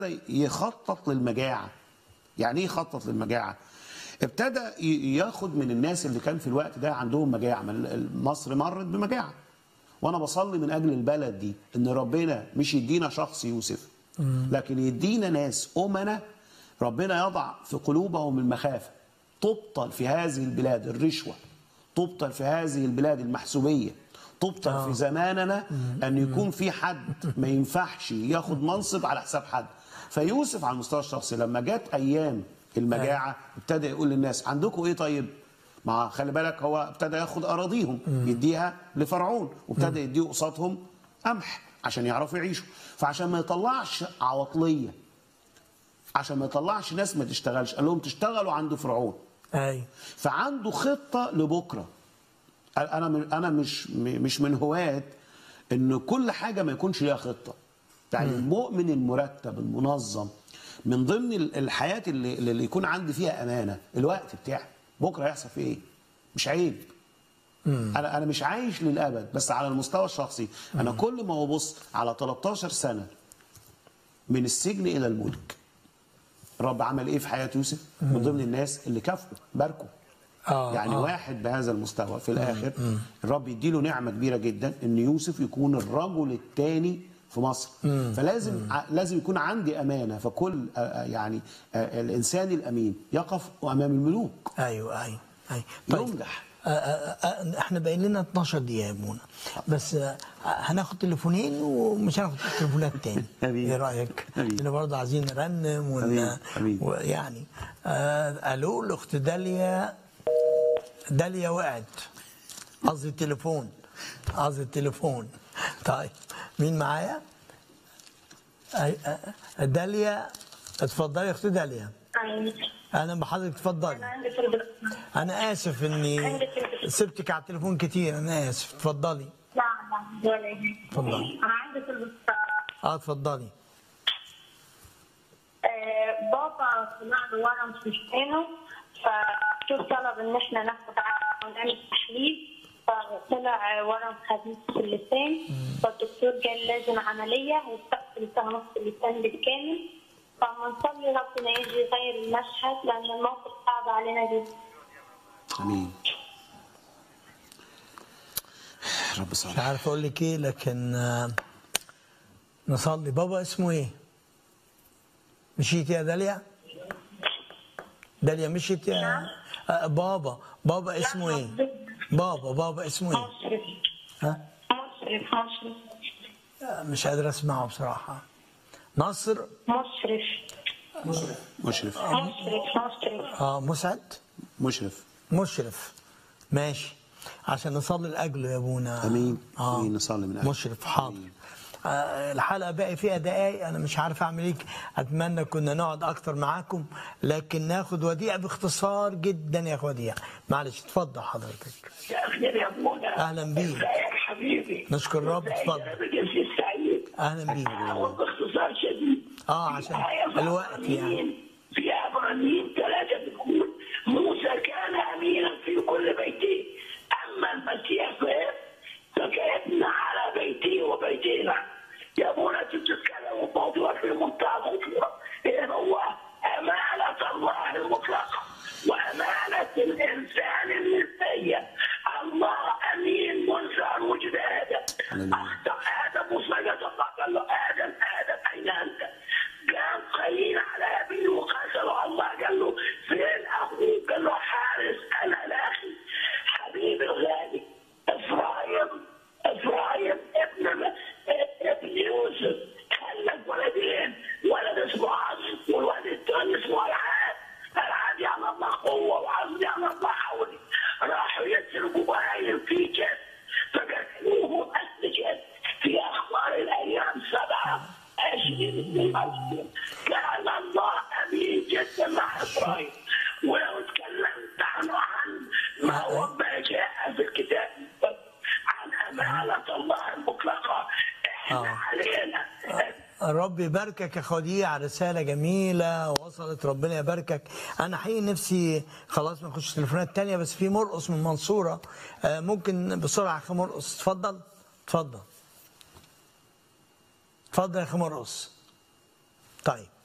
يخطط للمجاعه يعني ايه يخطط للمجاعه ابتدى ي- ياخد من الناس اللي كان في الوقت ده عندهم مجاعه ما ال- مصر مرت بمجاعه وانا بصلي من اجل البلد دي ان ربنا مش يدينا شخص يوسف لكن يدينا ناس امنا ربنا يضع في قلوبهم المخافه تبطل في هذه البلاد الرشوه تبطل في هذه البلاد المحسوبيه تبطل في زماننا ان يكون في حد ما ينفعش ياخد منصب على حساب حد فيوسف على المستوى الشخصي لما جت ايام المجاعه ابتدى يقول للناس عندكم ايه طيب ما خلي بالك هو ابتدى ياخد اراضيهم يديها لفرعون وابتدى يديه قصادهم قمح عشان يعرفوا يعيشوا فعشان ما يطلعش عواطليه عشان ما يطلعش ناس ما تشتغلش قال لهم تشتغلوا عند فرعون اي فعنده خطه لبكره انا من- انا مش مش من هواة ان كل حاجه ما يكونش ليها خطه يعني المؤمن المرتب المنظم من ضمن ال- الحياه اللي, اللي يكون عندي فيها امانه الوقت بتاعي بكره هيحصل فيه ايه مش عيب انا انا مش عايش للابد بس على المستوى الشخصي انا كل ما ببص على 13 سنه من السجن الى الملك الرب عمل ايه في حياه يوسف من ضمن الناس اللي كافئوا باركوا اه يعني آه. واحد بهذا المستوى في الاخر الرب يديله نعمه كبيره جدا ان يوسف يكون الرجل الثاني في مصر فلازم ع- لازم يكون عندي امانه فكل آه، آه، يعني آه، الانسان الامين يقف امام الملوك ايوه ايوه ايوه ينجح آه، آه، آه، احنا باقي لنا 12 دقيقه يا منى بس آه، هناخد تليفونين ومش هناخد تليفونات تاني حبيبي. ايه رايك؟ حبيبي. لان برضه عايزين نرنم ون... حبيبي. حبيبي. ويعني آه الو الاخت داليا داليا وقعت قصدي التليفون قصدي التليفون طيب مين معايا؟ آه، آه، داليا اتفضلي يا اختي داليا أيوة. اهلا بحضرتك اتفضلي أنا عندي في البيت انا اسف اني سبتك على التليفون كتير انا اسف اتفضلي لا لا ولا يهمك. اتفضلي. أنا عندي في البيت اه اتفضلي آه، بابا طلع له ورم في لسانه فشو طلب ان احنا ناخد عقل ونعمل تحليل فطلع ورم خبيث في اللسان فالدكتور قال لازم عمليه هيستقبل فيها نص اللسان بالكامل فبنصلي ربنا يجي يغير المشهد لان الموقف صعب علينا جدا امين رب مش صالح عارف اقول لك ايه لكن آه، نصلي بابا اسمه ايه مشيت يا داليا داليا مشيت يا آه بابا بابا اسمه ايه بابا بابا اسمه ايه مشرف ها مشرف مشرف آه، مش قادر اسمعه بصراحه نصر مشرف مشرف مشرف مشرف اه مسعد مشرف مشرف ماشي عشان نصلي لاجله يا ابونا امين امين نصلي من اجل مشرف حاضر آه، الحلقه باقي فيها دقايق انا مش عارف اعمل ايه اتمنى كنا نقعد اكتر معاكم لكن ناخد وديع باختصار جدا يا اخو وديع معلش اتفضل حضرتك يا اخي يا ابونا أهلاً بيك. ازيك حبيبي نشكر الرب، ازيك اتفضل. يا رجل السعيد اهلا بيك احاول باختصار شديد آه، عشان في آية في الوقت عبرانيين- يعني. في عبرانيين ثلاثة بتقول موسى كان امينا في كل بيته اما المسيح فاب فكابن على بيته وبيتنا يا ابونا انت بتتكلم في موضوع في منتهى الخطوره ايه هو امانه الله المطلقه وامانه الانسان النسبيه الله امين منذ ان وجد ادم هللويا. اخطا ادم وسجد الله قال له ادم ادم اين انت؟ قام قايين على ابيه وقتله الله قال له فين اخوك؟ قال له حارس انا الاخي حبيبي الغالي افرايم افرايم ابن ابن يوسف خلف ولدين ولد اسمه عاصم والولد الثاني اسمه العاد العاد يعني الله قوه وعاصم يعني الله حولي راحوا يسرقوا بهايم في جد فقتلوه اهل جد في اخبار الايام سبعه عشرين اثنين وعشرين كان الله امين جدا مع ابراهيم ولو تكلمت عنه عن ما هو ما جاء في الكتاب عن امانه الله المطلقه احنا آه. علينا الرب يباركك يا خديع رسالة جميلة وصلت ربنا يباركك أنا حقيقي نفسي خلاص ما نخش تليفونات تانية بس في مرقص من المنصورة آه، ممكن بسرعة يا أخي مرقص اتفضل اتفضل اتفضل يا أخي مرقص طيب